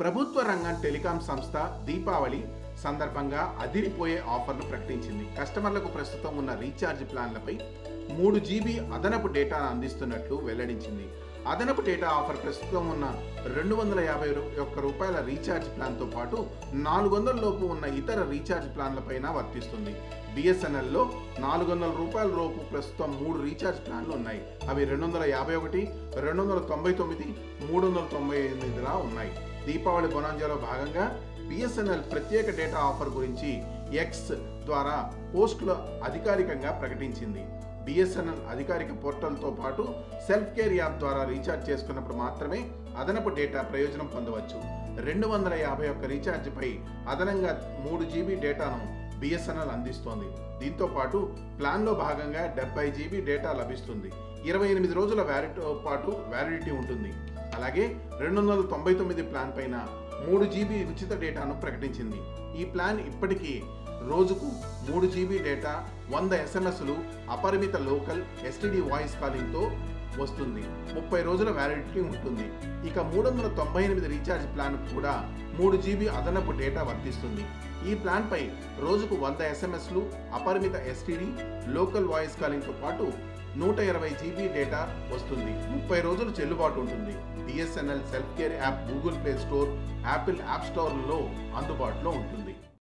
ప్రభుత్వ రంగం టెలికాం సంస్థ దీపావళి సందర్భంగా అదిరిపోయే ఆఫర్ను ప్రకటించింది కస్టమర్లకు ప్రస్తుతం ఉన్న రీఛార్జ్ ప్లాన్లపై మూడు జీబీ అదనపు డేటాను అందిస్తున్నట్లు వెల్లడించింది అదనపు డేటా ఆఫర్ ప్రస్తుతం ఉన్న రెండు వందల యాభై ఒక్క రూపాయల రీఛార్జ్ ప్లాన్తో పాటు నాలుగు వందల లోపు ఉన్న ఇతర రీఛార్జ్ ప్లాన్లపైన వర్తిస్తుంది బిఎస్ఎన్ఎల్లో నాలుగు వందల రూపాయల లోపు ప్రస్తుతం మూడు రీఛార్జ్ ప్లాన్లు ఉన్నాయి అవి రెండు వందల యాభై ఒకటి రెండు వందల తొంభై తొమ్మిది మూడు వందల తొంభై ఎనిమిదిలా ఉన్నాయి దీపావళి బొనాంజాలో భాగంగా బిఎస్ఎన్ఎల్ ప్రత్యేక డేటా ఆఫర్ గురించి ఎక్స్ ద్వారా పోస్టులు అధికారికంగా ప్రకటించింది బిఎస్ఎన్ఎల్ అధికారిక పోర్టల్తో పాటు సెల్ఫ్ కేర్ యాప్ ద్వారా రీఛార్జ్ చేసుకున్నప్పుడు మాత్రమే అదనపు డేటా ప్రయోజనం పొందవచ్చు రెండు వందల యాభై ఒక్క రీఛార్జ్పై అదనంగా మూడు జీబీ డేటాను బిఎస్ఎన్ఎల్ అందిస్తోంది దీంతో పాటు ప్లాన్లో భాగంగా డెబ్బై జీబీ డేటా లభిస్తుంది ఇరవై ఎనిమిది రోజుల వ్యాలిటీతో పాటు వ్యాలిడిటీ ఉంటుంది అలాగే రెండు వందల తొంభై తొమ్మిది ప్లాన్ పైన మూడు జీబీ ఉచిత డేటాను ప్రకటించింది ఈ ప్లాన్ ఇప్పటికీ రోజుకు మూడు జీబీ డేటా వంద ఎస్ఎంఎస్లు అపరిమిత లోకల్ ఎస్టీడీ వాయిస్ కాలింగ్తో వస్తుంది ముప్పై రోజుల వ్యాలిడిటీ ఉంటుంది ఇక మూడు వందల తొంభై ఎనిమిది రీఛార్జ్ ప్లాన్ కూడా మూడు జీబీ అదనపు డేటా వర్తిస్తుంది ఈ ప్లాన్పై రోజుకు వంద ఎస్ఎంఎస్లు అపరిమిత ఎస్టీడీ లోకల్ వాయిస్ కాలింగ్తో పాటు నూట ఇరవై జీబీ డేటా వస్తుంది ముప్పై రోజులు చెల్లుబాటు ఉంటుంది BSNL self care app Google Play Store Apple app స్టోర్లలో అందుబాటులో ఉంటుంది